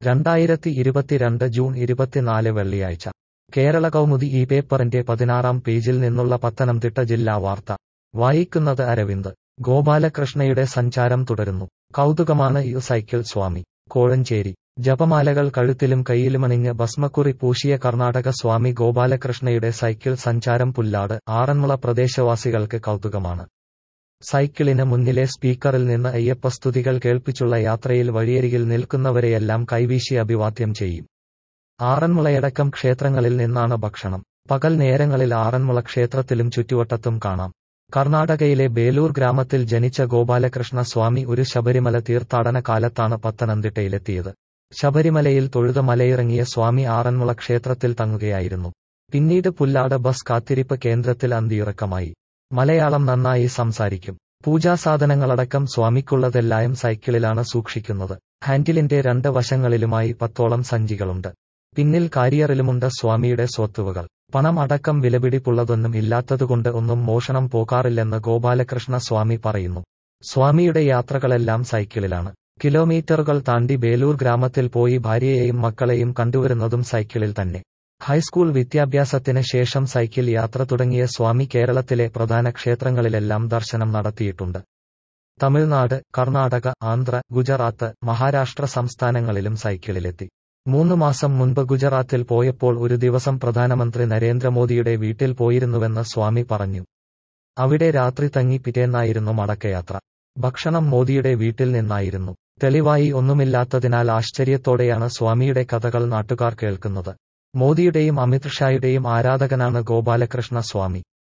രണ്ടായിരത്തി ഇരുപത്തിരണ്ട് ജൂൺ ഇരുപത്തിനാല് വെള്ളിയാഴ്ച കേരള കൗമുദി ഈ പേപ്പറിന്റെ പതിനാറാം പേജിൽ നിന്നുള്ള പത്തനംതിട്ട ജില്ലാ വാർത്ത വായിക്കുന്നത് അരവിന്ദ് ഗോപാലകൃഷ്ണയുടെ സഞ്ചാരം തുടരുന്നു കൗതുകമാണ് യു സൈക്കിൾ സ്വാമി കോഴഞ്ചേരി ജപമാലകൾ കഴുത്തിലും കൈയിലുമണിഞ്ഞ് ഭസ്മക്കുറി പൂശിയ കർണാടക സ്വാമി ഗോപാലകൃഷ്ണയുടെ സൈക്കിൾ സഞ്ചാരം പുല്ലാട് ആറന്മുള പ്രദേശവാസികൾക്ക് കൗതുകമാണ് സൈക്കിളിന് മുന്നിലെ സ്പീക്കറിൽ നിന്ന് അയ്യപ്പസ്തുതികൾ കേൾപ്പിച്ചുള്ള യാത്രയിൽ വഴിയരികിൽ നിൽക്കുന്നവരെയെല്ലാം കൈവീശി അഭിവാദ്യം ചെയ്യും ആറന്മുളയടക്കം ക്ഷേത്രങ്ങളിൽ നിന്നാണ് ഭക്ഷണം പകൽ നേരങ്ങളിൽ ആറന്മുള ക്ഷേത്രത്തിലും ചുറ്റുവട്ടത്തും കാണാം കർണാടകയിലെ ബേലൂർ ഗ്രാമത്തിൽ ജനിച്ച ഗോപാലകൃഷ്ണ സ്വാമി ഒരു ശബരിമല തീർത്ഥാടന കാലത്താണ് പത്തനംതിട്ടയിലെത്തിയത് ശബരിമലയിൽ തൊഴുത മലയിറങ്ങിയ സ്വാമി ആറന്മുള ക്ഷേത്രത്തിൽ തങ്ങുകയായിരുന്നു പിന്നീട് പുല്ലാട് ബസ് കാത്തിരിപ്പ് കേന്ദ്രത്തിൽ അന്തിയിറക്കമായി മലയാളം നന്നായി സംസാരിക്കും പൂജാസാധനങ്ങളടക്കം സ്വാമിക്കുള്ളതെല്ലാം സൈക്കിളിലാണ് സൂക്ഷിക്കുന്നത് ഹാൻഡിലിന്റെ രണ്ട് വശങ്ങളിലുമായി പത്തോളം സഞ്ചികളുണ്ട് പിന്നിൽ കാരിയറിലുമുണ്ട് സ്വാമിയുടെ സ്വത്തുവകൾ പണം അടക്കം വിലപിടിപ്പുള്ളതൊന്നും ഇല്ലാത്തതുകൊണ്ട് ഒന്നും മോഷണം പോകാറില്ലെന്ന് ഗോപാലകൃഷ്ണ സ്വാമി പറയുന്നു സ്വാമിയുടെ യാത്രകളെല്ലാം സൈക്കിളിലാണ് കിലോമീറ്ററുകൾ താണ്ടി ബേലൂർ ഗ്രാമത്തിൽ പോയി ഭാര്യയെയും മക്കളെയും കണ്ടുവരുന്നതും സൈക്കിളിൽ തന്നെ ഹൈസ്കൂൾ വിദ്യാഭ്യാസത്തിന് ശേഷം സൈക്കിൾ യാത്ര തുടങ്ങിയ സ്വാമി കേരളത്തിലെ പ്രധാന ക്ഷേത്രങ്ങളിലെല്ലാം ദർശനം നടത്തിയിട്ടുണ്ട് തമിഴ്നാട് കർണാടക ആന്ധ്ര ഗുജറാത്ത് മഹാരാഷ്ട്ര സംസ്ഥാനങ്ങളിലും സൈക്കിളിലെത്തി മൂന്ന് മാസം മുൻപ് ഗുജറാത്തിൽ പോയപ്പോൾ ഒരു ദിവസം പ്രധാനമന്ത്രി നരേന്ദ്രമോദിയുടെ വീട്ടിൽ പോയിരുന്നുവെന്ന് സ്വാമി പറഞ്ഞു അവിടെ രാത്രി തങ്ങി പിറ്റേന്നായിരുന്നു മടക്കയാത്ര ഭക്ഷണം മോദിയുടെ വീട്ടിൽ നിന്നായിരുന്നു തെളിവായി ഒന്നുമില്ലാത്തതിനാൽ ആശ്ചര്യത്തോടെയാണ് സ്വാമിയുടെ കഥകൾ നാട്ടുകാർ കേൾക്കുന്നത് മോദിയുടെയും അമിത് ഷായുടെയും ആരാധകനാണ് ഗോപാലകൃഷ്ണ സ്വാമി